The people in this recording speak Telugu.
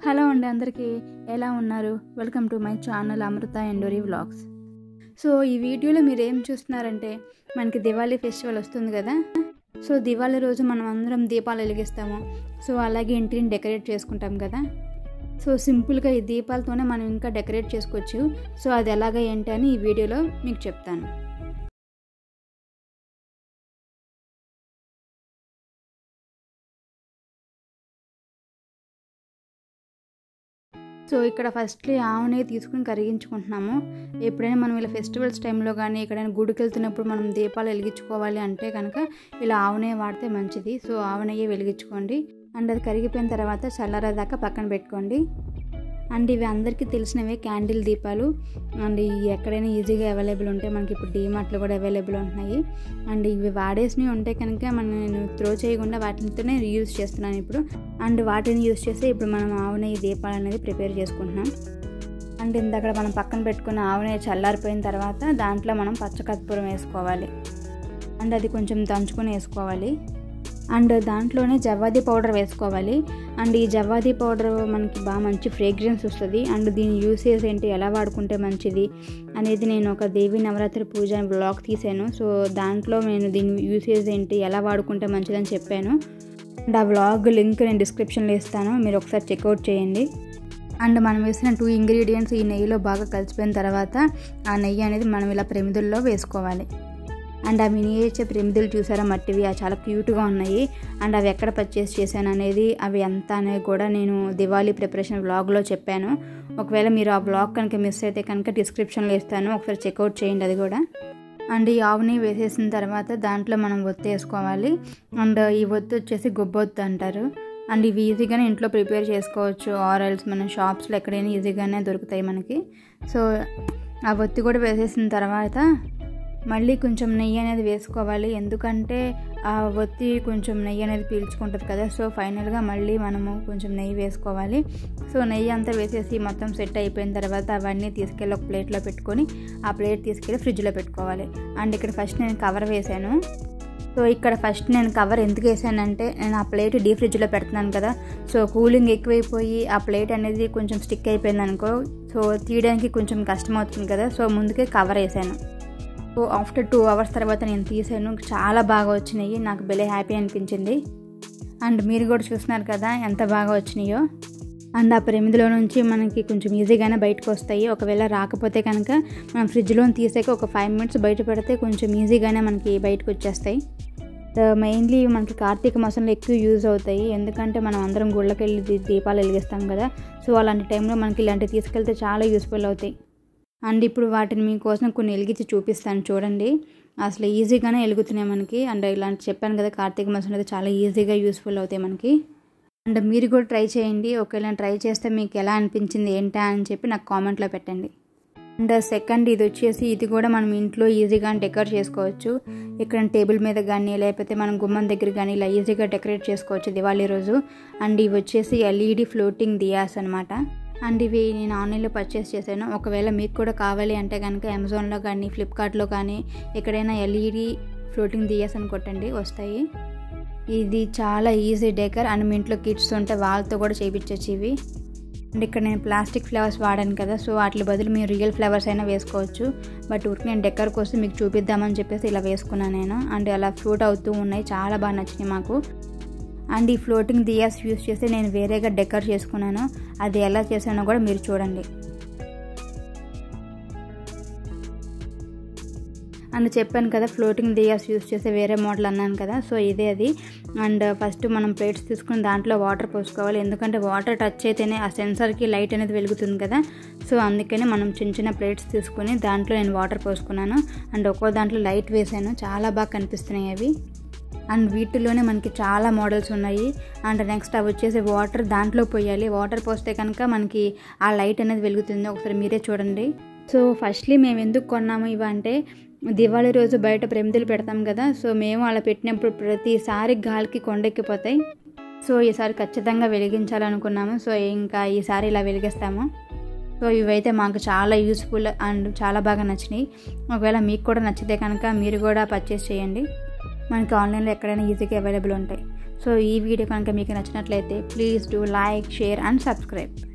హలో అండి అందరికీ ఎలా ఉన్నారు welcome to my channel Amrutha ఎండోరీ వ్లాగ్స్ సో ఈ వీడియోలో మీరు ఏం చూస్తున్నారంటే మనకి దివాళీ ఫెస్టివల్ వస్తుంది కదా సో దివాళీ రోజు మనం అందరం దీపాలు వెలిగిస్తాము సో అలాగే ఇంటిని డెకరేట్ చేసుకుంటాం కదా సో సింపుల్గా ఈ దీపాలతోనే మనం ఇంకా డెకరేట్ చేసుకోవచ్చు సో అది ఎలాగ ఏంటి అని ఈ వీడియోలో మీకు చెప్తాను సో ఇక్కడ ఫస్ట్లీ ఆవునే తీసుకుని కరిగించుకుంటున్నాము ఎప్పుడైనా మనం ఇలా ఫెస్టివల్స్ టైంలో కానీ ఎక్కడైనా గుడికి వెళ్తున్నప్పుడు మనం దీపాలు వెలిగించుకోవాలి అంటే కనుక ఇలా ఆవునే వాడితే మంచిది సో ఆవునయ్యే వెలిగించుకోండి అండ్ అది కరిగిపోయిన తర్వాత చల్లారేదాకా పక్కన పెట్టుకోండి అండ్ ఇవి అందరికీ తెలిసినవే క్యాండిల్ దీపాలు అండ్ ఇవి ఎక్కడైనా ఈజీగా అవైలబుల్ ఉంటాయి మనకి ఇప్పుడు డీమార్ట్లో కూడా అవైలబుల్ ఉంటున్నాయి అండ్ ఇవి వాడేసినవి ఉంటే కనుక మనం నేను త్రో చేయకుండా వాటితోనే యూజ్ చేస్తున్నాను ఇప్పుడు అండ్ వాటిని యూజ్ చేసి ఇప్పుడు మనం ఆవునయ్య దీపాలు అనేది ప్రిపేర్ చేసుకుంటున్నాం అండ్ ఇందాక మనం పక్కన పెట్టుకున్న ఆవునయ్య చల్లారిపోయిన తర్వాత దాంట్లో మనం పచ్చకర్పూరం వేసుకోవాలి అండ్ అది కొంచెం దంచుకొని వేసుకోవాలి అండ్ దాంట్లోనే జవ్వాది పౌడర్ వేసుకోవాలి అండ్ ఈ జవ్వాది పౌడర్ మనకి బాగా మంచి ఫ్రేగ్రెన్స్ వస్తుంది అండ్ దీని యూసేజ్ ఏంటి ఎలా వాడుకుంటే మంచిది అనేది నేను ఒక దేవి నవరాత్రి పూజ బ్లాగ్ తీసాను సో దాంట్లో నేను దీని యూసేజ్ ఏంటి ఎలా వాడుకుంటే మంచిదని చెప్పాను అండ్ ఆ బ్లాగ్ లింక్ నేను డిస్క్రిప్షన్లో ఇస్తాను మీరు ఒకసారి చెక్అవుట్ చేయండి అండ్ మనం వేసిన టూ ఇంగ్రీడియంట్స్ ఈ నెయ్యిలో బాగా కలిసిపోయిన తర్వాత ఆ నెయ్యి అనేది మనం ఇలా ప్రమిదుల్లో వేసుకోవాలి అండ్ ఆ మినియేచర్ ప్రెమిదులు చూసారా మట్టివి అవి చాలా క్యూట్గా ఉన్నాయి అండ్ అవి ఎక్కడ పర్చేస్ చేశాను అనేది అవి ఎంత అనేది కూడా నేను దివాళీ ప్రిపరేషన్ బ్లాగ్లో చెప్పాను ఒకవేళ మీరు ఆ బ్లాగ్ కనుక మిస్ అయితే కనుక డిస్క్రిప్షన్లో ఇస్తాను ఒకసారి చెక్అవుట్ చేయండి అది కూడా అండ్ ఈ ఆవుని వేసేసిన తర్వాత దాంట్లో మనం ఒత్తి వేసుకోవాలి అండ్ ఈ ఒత్తి వచ్చేసి గొబ్బొత్తు అంటారు అండ్ ఇవి ఈజీగానే ఇంట్లో ప్రిపేర్ చేసుకోవచ్చు ఆరల్స్ మన షాప్స్లో ఎక్కడైనా ఈజీగానే దొరుకుతాయి మనకి సో ఆ ఒత్తి కూడా వేసేసిన తర్వాత మళ్ళీ కొంచెం నెయ్యి అనేది వేసుకోవాలి ఎందుకంటే ఆ ఒత్తి కొంచెం నెయ్యి అనేది పీల్చుకుంటుంది కదా సో ఫైనల్గా మళ్ళీ మనము కొంచెం నెయ్యి వేసుకోవాలి సో నెయ్యి అంతా వేసేసి మొత్తం సెట్ అయిపోయిన తర్వాత అవన్నీ తీసుకెళ్ళి ఒక ప్లేట్లో పెట్టుకొని ఆ ప్లేట్ తీసుకెళ్ళి ఫ్రిడ్జ్లో పెట్టుకోవాలి అండ్ ఇక్కడ ఫస్ట్ నేను కవర్ వేసాను సో ఇక్కడ ఫస్ట్ నేను కవర్ ఎందుకు వేసానంటే నేను ఆ ప్లేట్ డీ ఫ్రిడ్జ్లో పెడుతున్నాను కదా సో కూలింగ్ ఎక్కువైపోయి ఆ ప్లేట్ అనేది కొంచెం స్టిక్ అయిపోయింది అనుకో సో తీయడానికి కొంచెం కష్టం అవుతుంది కదా సో ముందుకే కవర్ వేసాను సో ఆఫ్టర్ టూ అవర్స్ తర్వాత నేను తీసాను చాలా బాగా వచ్చినాయి నాకు భలే హ్యాపీ అనిపించింది అండ్ మీరు కూడా చూస్తున్నారు కదా ఎంత బాగా వచ్చినాయో అండ్ ఆ ప్రమిదిలో నుంచి మనకి కొంచెం ఈజీగానే బయటకు వస్తాయి ఒకవేళ రాకపోతే కనుక మనం ఫ్రిడ్జ్లో తీసాక ఒక ఫైవ్ మినిట్స్ బయట పెడితే కొంచెం ఈజీగానే మనకి బయటకు వచ్చేస్తాయి మెయిన్లీ మనకి కార్తీక మాసంలో ఎక్కువ యూజ్ అవుతాయి ఎందుకంటే మనం అందరం గుళ్ళకి వెళ్ళి దీపాలు వెలిగిస్తాం కదా సో అలాంటి టైంలో మనకి ఇలాంటివి తీసుకెళ్తే చాలా యూస్ఫుల్ అవుతాయి అండ్ ఇప్పుడు వాటిని మీకోసం కొన్ని వెలిగించి చూపిస్తాను చూడండి అసలు ఈజీగానే వెలుగుతున్నాయి మనకి అండ్ ఇలాంటి చెప్పాను కదా కార్తీక మాసం అనేది చాలా ఈజీగా యూస్ఫుల్ అవుతాయి మనకి అండ్ మీరు కూడా ట్రై చేయండి ఒకవేళ ట్రై చేస్తే మీకు ఎలా అనిపించింది ఏంటా అని చెప్పి నాకు కామెంట్లో పెట్టండి అండ్ సెకండ్ ఇది వచ్చేసి ఇది కూడా మనం ఇంట్లో ఈజీగా డెకరేట్ చేసుకోవచ్చు ఇక్కడ టేబుల్ మీద కానీ లేకపోతే మనం గుమ్మం దగ్గర కానీ ఇలా ఈజీగా డెకరేట్ చేసుకోవచ్చు దివాళీ రోజు అండ్ ఇవి వచ్చేసి ఎల్ఈడి ఫ్లోటింగ్ దియాస్ అనమాట అండ్ ఇవి నేను ఆన్లైన్లో పర్చేస్ చేశాను ఒకవేళ మీకు కూడా కావాలి అంటే కనుక అమెజాన్లో కానీ ఫ్లిప్కార్ట్లో కానీ ఎక్కడైనా ఎల్ఈడి ఫ్లోటింగ్ దియాస్ అని కొట్టండి వస్తాయి ఇది చాలా ఈజీ డెకర్ అండ్ మీ ఇంట్లో కిడ్స్ ఉంటే వాళ్ళతో కూడా చేయించవచ్చు ఇవి అండ్ ఇక్కడ నేను ప్లాస్టిక్ ఫ్లవర్స్ వాడాను కదా సో వాటి బదులు మీరు రియల్ ఫ్లవర్స్ అయినా వేసుకోవచ్చు బట్ ఊరికి నేను డెకర్ కోసం మీకు చూపిద్దామని చెప్పేసి ఇలా వేసుకున్నాను నేను అండ్ అలా ఫ్లూట్ అవుతూ ఉన్నాయి చాలా బాగా నచ్చినాయి మాకు అండ్ ఈ ఫ్లోటింగ్ దియాస్ యూస్ చేసి నేను వేరేగా డెకర్ చేసుకున్నాను అది ఎలా చేశానో కూడా మీరు చూడండి అండ్ చెప్పాను కదా ఫ్లోటింగ్ దియాస్ యూస్ చేసే వేరే మోడల్ అన్నాను కదా సో ఇదే అది అండ్ ఫస్ట్ మనం ప్లేట్స్ తీసుకుని దాంట్లో వాటర్ పోసుకోవాలి ఎందుకంటే వాటర్ టచ్ అయితేనే ఆ సెన్సర్కి లైట్ అనేది వెలుగుతుంది కదా సో అందుకని మనం చిన్న చిన్న ప్లేట్స్ తీసుకుని దాంట్లో నేను వాటర్ పోసుకున్నాను అండ్ ఒక్కో దాంట్లో లైట్ వేసాను చాలా బాగా కనిపిస్తున్నాయి అవి అండ్ వీటిలోనే మనకి చాలా మోడల్స్ ఉన్నాయి అండ్ నెక్స్ట్ అవి వచ్చేసి వాటర్ దాంట్లో పోయాలి వాటర్ పోస్తే కనుక మనకి ఆ లైట్ అనేది వెలుగుతుంది ఒకసారి మీరే చూడండి సో ఫస్ట్లీ మేము ఎందుకు కొన్నాము ఇవంటే దివాళీ రోజు బయట ప్రమిదలు పెడతాం కదా సో మేము అలా పెట్టినప్పుడు ప్రతిసారి గాలికి కొండెక్కిపోతాయి సో ఈసారి ఖచ్చితంగా వెలిగించాలనుకున్నాము సో ఇంకా ఈసారి ఇలా వెలిగిస్తాము సో ఇవైతే మాకు చాలా యూస్ఫుల్ అండ్ చాలా బాగా నచ్చినాయి ఒకవేళ మీకు కూడా నచ్చితే కనుక మీరు కూడా పర్చేస్ చేయండి మనకి ఆన్లైన్లో ఎక్కడైనా ఈజీగా అవైలబుల్ ఉంటాయి సో ఈ వీడియో కనుక మీకు నచ్చినట్లయితే please do like share and subscribe